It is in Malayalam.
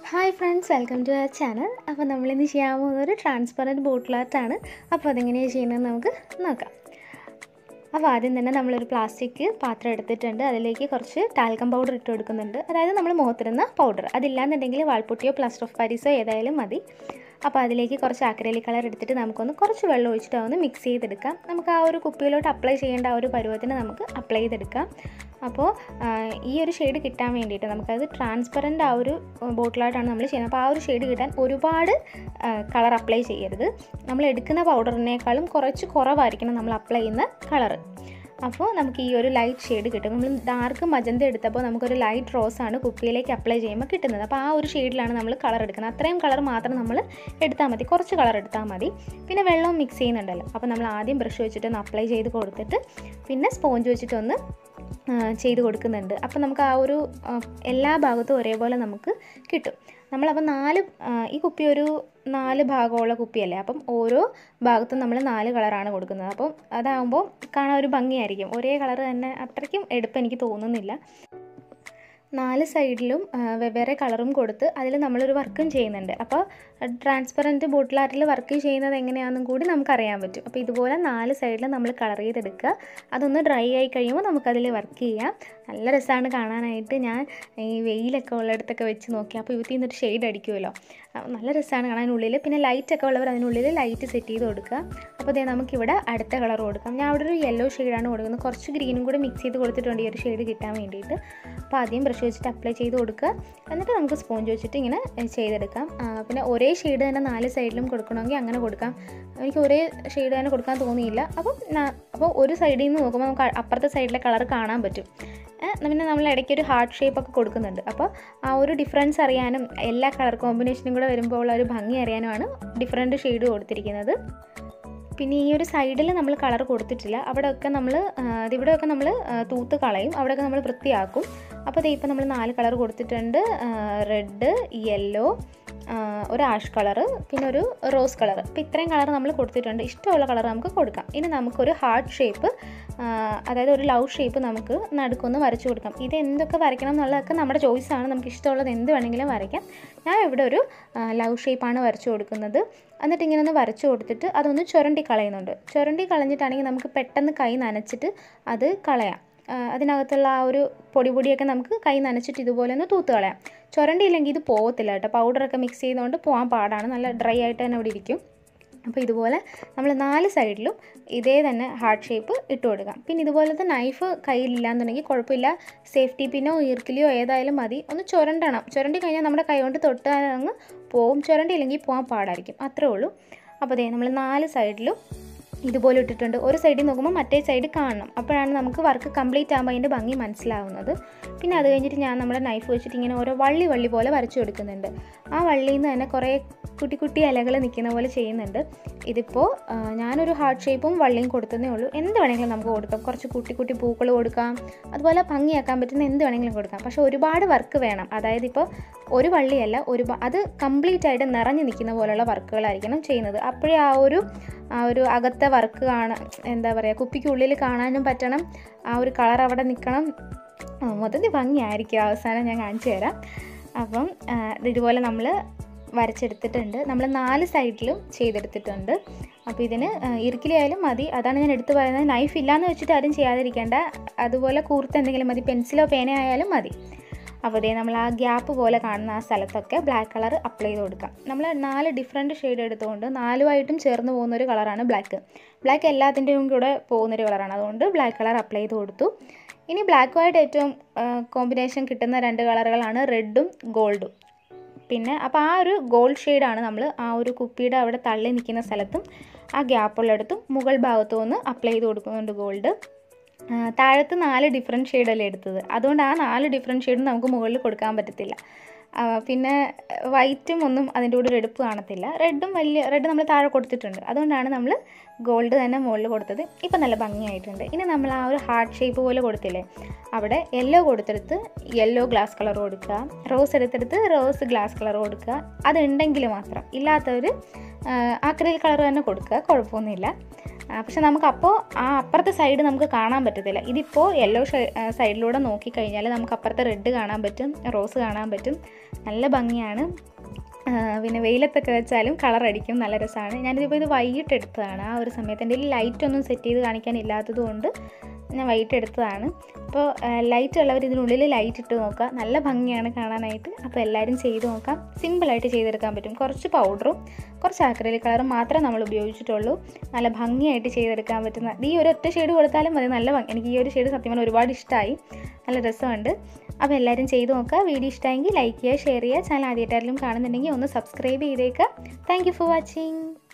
hi friends welcome to our channel അപ്പോൾ നമ്മളിന്ന് ചെയ്യാൻ പോകുന്നത് ഒരു ട്രാൻസ്പെറൻറ്റ് ബോട്ടിൽ ആർട്ടാണ് അപ്പോൾ അതെങ്ങനെയാണ് ചെയ്യുന്നത് നമുക്ക് നോക്കാം അപ്പോൾ ആദ്യം തന്നെ നമ്മളൊരു പ്ലാസ്റ്റിക് പാത്രം എടുത്തിട്ടുണ്ട് അതിലേക്ക് കുറച്ച് ടാൽക്കം പൗഡർ ഇട്ട് കൊടുക്കുന്നുണ്ട് അതായത് നമ്മൾ മുഖത്തിടുന്ന പൗഡർ അതില്ലാന്നുണ്ടെങ്കിൽ വാൾപൊട്ടിയോ പ്ലാസ്റ്റർ ഓഫ് പാരീസോ ഏതായാലും മതി അപ്പോൾ അതിലേക്ക് കുറച്ച് ആക്രലിക് കളർ എടുത്തിട്ട് നമുക്കൊന്ന് കുറച്ച് വെള്ളം ഒഴിച്ചിട്ട് ഒന്ന് മിക്സ് ചെയ്തെടുക്കാം നമുക്ക് ആ ഒരു കുപ്പിയിലോട്ട് അപ്ലൈ ചെയ്യേണ്ട ആ ഒരു പരുവത്തിന് നമുക്ക് അപ്ലൈ ചെയ്തെടുക്കാം അപ്പോൾ ഈ ഒരു ഷെയ്ഡ് കിട്ടാൻ വേണ്ടിയിട്ട് നമുക്കത് ട്രാൻസ്പെറൻ്റ് ആ ഒരു ബോട്ടിലായിട്ടാണ് നമ്മൾ ചെയ്യുന്നത് അപ്പോൾ ആ ഒരു ഷെയ്ഡ് കിട്ടാൻ ഒരുപാട് കളർ അപ്ലൈ ചെയ്യരുത് നമ്മൾ എടുക്കുന്ന പൗഡറിനേക്കാളും കുറച്ച് കുറവായിരിക്കണം നമ്മൾ അപ്ലൈ ചെയ്യുന്ന കളറ് അപ്പോൾ നമുക്ക് ഈ ഒരു ലൈറ്റ് ഷെയ്ഡ് കിട്ടും നമ്മൾ ഡാർക്ക് മജന്ത എടുത്തപ്പോൾ നമുക്കൊരു ലൈറ്റ് റോസ് ആണ് കുപ്പിയിലേക്ക് അപ്ലൈ ചെയ്യുമ്പോൾ കിട്ടുന്നത് അപ്പോൾ ആ ഒരു ഷെയ്ഡിലാണ് നമ്മൾ കളർ എടുക്കുന്നത് അത്രയും കളർ മാത്രം നമ്മൾ എടുത്താൽ മതി കുറച്ച് കളർ എടുത്താൽ മതി പിന്നെ വെള്ളം മിക്സ് ചെയ്യുന്നുണ്ടല്ലോ അപ്പോൾ നമ്മൾ ആദ്യം ബ്രഷ് വെച്ചിട്ടൊന്ന് അപ്ലൈ ചെയ്ത് കൊടുത്തിട്ട് പിന്നെ സ്പോഞ്ച് വെച്ചിട്ടൊന്ന് ചെയ്ത് കൊടുക്കുന്നുണ്ട് അപ്പോൾ നമുക്ക് ആ ഒരു എല്ലാ ഭാഗത്തും ഒരേപോലെ നമുക്ക് കിട്ടും നമ്മളപ്പോൾ നാല് ഈ കുപ്പി ഒരു നാല് ഭാഗമുള്ള കുപ്പിയല്ലേ അപ്പം ഓരോ ഭാഗത്തും നമ്മൾ നാല് കളറാണ് കൊടുക്കുന്നത് അപ്പം അതാകുമ്പോൾ കാണാൻ ഒരു ഭംഗിയായിരിക്കും ഒരേ കളർ തന്നെ അത്രയ്ക്കും എടുപ്പ് എനിക്ക് തോന്നുന്നില്ല നാല് സൈഡിലും വെവ്വേറെ കളറും കൊടുത്ത് അതിൽ നമ്മളൊരു വർക്കും ചെയ്യുന്നുണ്ട് അപ്പോൾ ട്രാൻസ്പെറൻറ്റ് ബോട്ടിൽ ആർട്ടിൽ വർക്ക് ചെയ്യുന്നത് എങ്ങനെയാണെന്നും കൂടി നമുക്കറിയാൻ പറ്റും അപ്പോൾ ഇതുപോലെ നാല് സൈഡിലും നമ്മൾ കളർ ചെയ്തെടുക്കുക അതൊന്ന് ഡ്രൈ ആയി കഴിയുമ്പോൾ നമുക്കതിൽ വർക്ക് ചെയ്യാം നല്ല രസമാണ് കാണാനായിട്ട് ഞാൻ ഈ വെയിലൊക്കെ ഉള്ളിടത്തൊക്കെ വെച്ച് നോക്കി അപ്പോൾ ഇവത്തിൽ നിന്നൊരു ഷെയ്ഡ് അടിക്കുമല്ലോ നല്ല രസമാണ് കാണാനുള്ളിൽ പിന്നെ ലൈറ്റൊക്കെ ഉള്ളവർ അതിനുള്ളിൽ ലൈറ്റ് സെറ്റ് ചെയ്ത് കൊടുക്കുക അപ്പോൾ അതേ നമുക്കിവിടെ അടുത്ത കളർ കൊടുക്കാം ഞാൻ അവിടെ ഒരു യെല്ലോ ഷെയ്ഡാണ് കൊടുക്കുന്നത് കുറച്ച് ഗ്രീനും കൂടി മിക്സ് ചെയ്ത് കൊടുത്തിട്ടുണ്ട് ഈ ഒരു ഷെയ്ഡ് കിട്ടാൻ വേണ്ടിയിട്ട് അപ്പോൾ ആദ്യം ബ്രഷ് വെച്ചിട്ട് അപ്ലൈ ചെയ്ത് കൊടുക്കുക എന്നിട്ട് നമുക്ക് സ്പോഞ്ച് വെച്ചിട്ട് ഇങ്ങനെ ചെയ്തെടുക്കാം പിന്നെ ഒരേ ഷെയ്ഡ് തന്നെ നാല് സൈഡിലും കൊടുക്കണമെങ്കിൽ അങ്ങനെ കൊടുക്കാം എനിക്ക് ഒരേ ഷെയ്ഡ് തന്നെ കൊടുക്കാൻ തോന്നിയില്ല അപ്പം അപ്പോൾ ഒരു സൈഡിൽ നിന്ന് നോക്കുമ്പോൾ നമുക്ക് അപ്പുറത്തെ സൈഡിലെ കളർ കാണാൻ പറ്റും പിന്നെ നമ്മൾ ഇടയ്ക്ക് ഒരു ഹാർട്ട് ഷേപ്പ് ഒക്കെ കൊടുക്കുന്നുണ്ട് അപ്പോൾ ആ ഒരു ഡിഫറൻസ് അറിയാനും എല്ലാ കളർ കോമ്പിനേഷനും കൂടെ വരുമ്പോൾ ഉള്ള ഒരു ഭംഗി അറിയാനുമാണ് ഡിഫറെൻറ്റ് ഷെയ്ഡ് കൊടുത്തിരിക്കുന്നത് പിന്നെ ഈ ഒരു സൈഡിൽ നമ്മൾ കളർ കൊടുത്തിട്ടില്ല അവിടെയൊക്കെ നമ്മൾ ഇവിടെയൊക്കെ നമ്മൾ തൂത്ത് കളയും അവിടെയൊക്കെ നമ്മൾ വൃത്തിയാക്കും അപ്പോൾ ദേ ഇപ്പോൾ നമ്മൾ നാല് കളർ കൊടുത്തിട്ടുണ്ട് റെഡ് യെല്ലോ ഒരു ആഷ് കളറ് പിന്നെ ഒരു റോസ് കളർ അപ്പോൾ ഇത്രയും കളർ നമ്മൾ കൊടുത്തിട്ടുണ്ട് ഇഷ്ടമുള്ള കളർ നമുക്ക് കൊടുക്കാം ഇനി നമുക്കൊരു ഹാർട്ട് ഷേപ്പ് അതായത് ഒരു ലവ് ഷേപ്പ് നമുക്ക് നടുക്കൊന്ന് വരച്ചു കൊടുക്കാം ഇത് എന്തൊക്കെ വരയ്ക്കണം എന്നുള്ളതൊക്കെ നമ്മുടെ ചോയ്സാണ് നമുക്ക് ഇഷ്ടമുള്ളത് എന്ത് വേണമെങ്കിലും വരയ്ക്കാം ഞാൻ ഇവിടെ ഒരു ലവ് ഷേപ്പാണ് വരച്ചു കൊടുക്കുന്നത് എന്നിട്ട് ഇങ്ങനെ ഒന്ന് വരച്ചു കൊടുത്തിട്ട് അതൊന്ന് ചുരണ്ടി കളയുന്നുണ്ട് ചുരണ്ടി കളഞ്ഞിട്ടാണെങ്കിൽ നമുക്ക് പെട്ടെന്ന് കൈ നനച്ചിട്ട് അത് കളയാം അതിനകത്തുള്ള ആ ഒരു പൊടി പൊടിയൊക്കെ നമുക്ക് കൈ നനച്ചിട്ട് ഇതുപോലെ ഒന്ന് തൂത്ത് കളയാം ചുരണ്ടിയില്ലെങ്കിൽ ഇത് പോകത്തില്ല കേട്ടോ പൗഡറൊക്കെ മിക്സ് ചെയ്തുകൊണ്ട് പോകാൻ പാടാണ് നല്ല ഡ്രൈ ആയിട്ട് തന്നെ ഇവിടെ ഇരിക്കും അപ്പോൾ ഇതുപോലെ നമ്മൾ നാല് സൈഡിലും ഇതേ തന്നെ ഹാർട്ട് ഷേപ്പ് ഇട്ട് കൊടുക്കാം പിന്നെ ഇതുപോലത്തെ നൈഫ് കയ്യിലില്ലാന്നുണ്ടെങ്കിൽ കുഴപ്പമില്ല സേഫ്റ്റി പിന്നോ ഈർക്കിലിയോ ഏതായാലും മതി ഒന്ന് ചുരണ്ടണം ചുരണ്ടി കഴിഞ്ഞാൽ നമ്മുടെ കൈ കൊണ്ട് തൊട്ടാൽ അങ്ങ് പോവും ചുരണ്ടിയില്ലെങ്കിൽ പോകാൻ പാടായിരിക്കും അത്രേ ഉള്ളൂ അപ്പോൾ അതേ നമ്മൾ നാല് സൈഡിലും ഇതുപോലെ ഇട്ടിട്ടുണ്ട് ഒരു സൈഡിൽ നോക്കുമ്പോൾ മറ്റേ സൈഡ് കാണണം അപ്പോഴാണ് നമുക്ക് വർക്ക് കംപ്ലീറ്റ് ആകുമ്പോൾ അതിൻ്റെ ഭംഗി മനസ്സിലാവുന്നത് പിന്നെ അത് കഴിഞ്ഞിട്ട് ഞാൻ നമ്മുടെ നൈഫ് വെച്ചിട്ട് ഇങ്ങനെ ഓരോ വള്ളി വള്ളി പോലെ വരച്ചു കൊടുക്കുന്നുണ്ട് ആ വള്ളിയിൽ നിന്ന് തന്നെ കുറേ കുട്ടി കുട്ടി ഇലകൾ നിൽക്കുന്ന പോലെ ചെയ്യുന്നുണ്ട് ഇതിപ്പോൾ ഞാനൊരു ഹാർട്ട് ഷേപ്പും വള്ളിയും കൊടുത്തതേ ഉള്ളൂ എന്ത് വേണമെങ്കിലും നമുക്ക് കൊടുക്കാം കുറച്ച് കുട്ടി കുട്ടി പൂക്കൾ കൊടുക്കാം അതുപോലെ ഭംഗിയാക്കാൻ പറ്റുന്ന എന്ത് വേണമെങ്കിലും കൊടുക്കാം പക്ഷേ ഒരുപാട് വർക്ക് വേണം അതായത് ഇപ്പോൾ ഒരു വള്ളിയല്ല ഒരു അത് കംപ്ലീറ്റ് ആയിട്ട് നിറഞ്ഞു നിൽക്കുന്ന പോലുള്ള വർക്കുകളായിരിക്കണം ചെയ്യുന്നത് അപ്പോഴേ ആ ഒരു ആ ഒരു അകത്തെ വർക്ക് കാണാൻ എന്താ പറയുക കുപ്പിക്കുള്ളിൽ കാണാനും പറ്റണം ആ ഒരു കളർ അവിടെ നിൽക്കണം മൊത്തത്തിൽ ഭംഗിയായിരിക്കും അവസാനം ഞാൻ കാണിച്ചു തരാം അപ്പം ഇതുപോലെ നമ്മൾ വരച്ചെടുത്തിട്ടുണ്ട് നമ്മൾ നാല് സൈഡിലും ചെയ്തെടുത്തിട്ടുണ്ട് അപ്പോൾ ഇതിന് ഇറുക്കിലായാലും മതി അതാണ് ഞാൻ എടുത്തു പറയുന്നത് നൈഫ് ഇല്ലയെന്ന് വെച്ചിട്ട് ആരും ചെയ്യാതിരിക്കേണ്ട അതുപോലെ കൂർത്ത് എന്തെങ്കിലും മതി പെൻസിലോ പേന ആയാലും മതി അപ്പോൾ ഇതേ നമ്മൾ ആ ഗ്യാപ്പ് പോലെ കാണുന്ന ആ സ്ഥലത്തൊക്കെ ബ്ലാക്ക് കളർ അപ്ലൈ ചെയ്ത് കൊടുക്കാം നമ്മൾ നാല് ഡിഫറെൻറ്റ് ഷെയ്ഡ് എടുത്തുകൊണ്ട് നാലുമായിട്ടും ചേർന്ന് പോകുന്ന ഒരു കളറാണ് ബ്ലാക്ക് ബ്ലാക്ക് എല്ലാത്തിൻ്റെയും കൂടെ പോകുന്നൊരു കളറാണ് അതുകൊണ്ട് ബ്ലാക്ക് കളർ അപ്ലൈ ചെയ്ത് കൊടുത്തു ഇനി ബ്ലാക്കുമായിട്ട് ഏറ്റവും കോമ്പിനേഷൻ കിട്ടുന്ന രണ്ട് കളറുകളാണ് റെഡും ഗോൾഡും പിന്നെ അപ്പോൾ ആ ഒരു ഗോൾഡ് ഷെയ്ഡാണ് നമ്മൾ ആ ഒരു കുപ്പിയുടെ അവിടെ തള്ളി നിൽക്കുന്ന സ്ഥലത്തും ആ ഗ്യാപ്പുള്ളിടത്തും മുകൾ ഭാഗത്തും ഒന്ന് അപ്ലൈ ചെയ്ത് കൊടുക്കുന്നുണ്ട് ഗോൾഡ് താഴത്ത് നാല് ഡിഫറെൻറ്റ് ഷെയ്ഡല്ലേ എടുത്തത് അതുകൊണ്ട് ആ നാല് ഡിഫറെൻറ്റ് ഷെയ്ഡും നമുക്ക് മുകളിൽ കൊടുക്കാൻ പറ്റത്തില്ല പിന്നെ വൈറ്റും ഒന്നും അതിൻ്റെ കൂടെ ഒരു എടുപ്പ് കാണത്തില്ല റെഡും വലിയ റെഡ് നമ്മൾ താഴെ കൊടുത്തിട്ടുണ്ട് അതുകൊണ്ടാണ് നമ്മൾ ഗോൾഡ് തന്നെ മുകളിൽ കൊടുത്തത് ഇപ്പം നല്ല ഭംഗിയായിട്ടുണ്ട് ഇനി നമ്മൾ ആ ഒരു ഹാർട്ട് ഷേപ്പ് പോലെ കൊടുത്തില്ലേ അവിടെ യെല്ലോ കൊടുത്തെടുത്ത് യെല്ലോ ഗ്ലാസ് കളർ കൊടുക്കുക റോസ് എടുത്തെടുത്ത് റോസ് ഗ്ലാസ് കളർ കൊടുക്കുക അതുണ്ടെങ്കിൽ മാത്രം ഇല്ലാത്തവർ ആക്രിൽ കളർ തന്നെ കൊടുക്കുക കുഴപ്പമൊന്നുമില്ല പക്ഷെ നമുക്കപ്പോൾ ആ അപ്പുറത്തെ സൈഡ് നമുക്ക് കാണാൻ പറ്റത്തില്ല ഇതിപ്പോൾ യെല്ലോ സൈഡിലൂടെ നോക്കിക്കഴിഞ്ഞാൽ നമുക്ക് അപ്പുറത്തെ റെഡ് കാണാൻ പറ്റും റോസ് കാണാൻ പറ്റും നല്ല ഭംഗിയാണ് ആ, പിന്നെ വെയിലത്തൊക്കെ വെച്ചാലും കളർ അടിക്കും നല്ല രസമാണ് ഞാനിതിപ്പോൾ ഇത് വൈകിട്ട് എടുത്തതാണ് ആ ഒരു സമയത്ത് എൻ്റെ ലൈറ്റ് ഒന്നും സെറ്റ് ചെയ്ത് കാണിക്കാനില്ലാത്തത് കൊണ്ട് ഞാൻ വൈകിട്ട് എടുത്തതാണ് അപ്പോൾ ലൈറ്റ് ഉള്ളവർ ഇതിനുള്ളിൽ ലൈറ്റ് ഇട്ട് നോക്കുക നല്ല ഭംഗിയാണ് കാണാനായിട്ട് അപ്പോൾ എല്ലാവരും ചെയ്ത് നോക്കാം സിമ്പിളായിട്ട് ചെയ്തെടുക്കാൻ പറ്റും കുറച്ച് പൗഡറും കുറച്ച് ആക്രലിക് കളറും മാത്രമേ നമ്മൾ ഉപയോഗിച്ചിട്ടുള്ളൂ നല്ല ഭംഗിയായിട്ട് ചെയ്തെടുക്കാൻ പറ്റുന്ന ഈ ഒരു ഒറ്റ ഷെയ്ഡ് കൊടുത്താലും മതി നല്ല ഭംഗി എനിക്ക് ഈ ഒരു ഷെയ്ഡ് സത്യം പറഞ്ഞാൽ ഒരുപാട് ഇഷ്ടമായി നല്ല രസമുണ്ട് അപ്പോൾ എല്ലാവരും ചെയ്ത് നോക്കുക വീഡിയോ ഇഷ്ടമെങ്കിൽ ലൈക്ക് ചെയ്യുക ഷെയർ ചെയ്യുക ചാനൽ ആദ്യമായിട്ടായാലും കാണുന്നുണ്ടെങ്കിൽ ഒന്ന് സബ്സ്ക്രൈബ് ചെയ്തേക്കുക താങ്ക് യു ഫോർ വാച്ചിങ്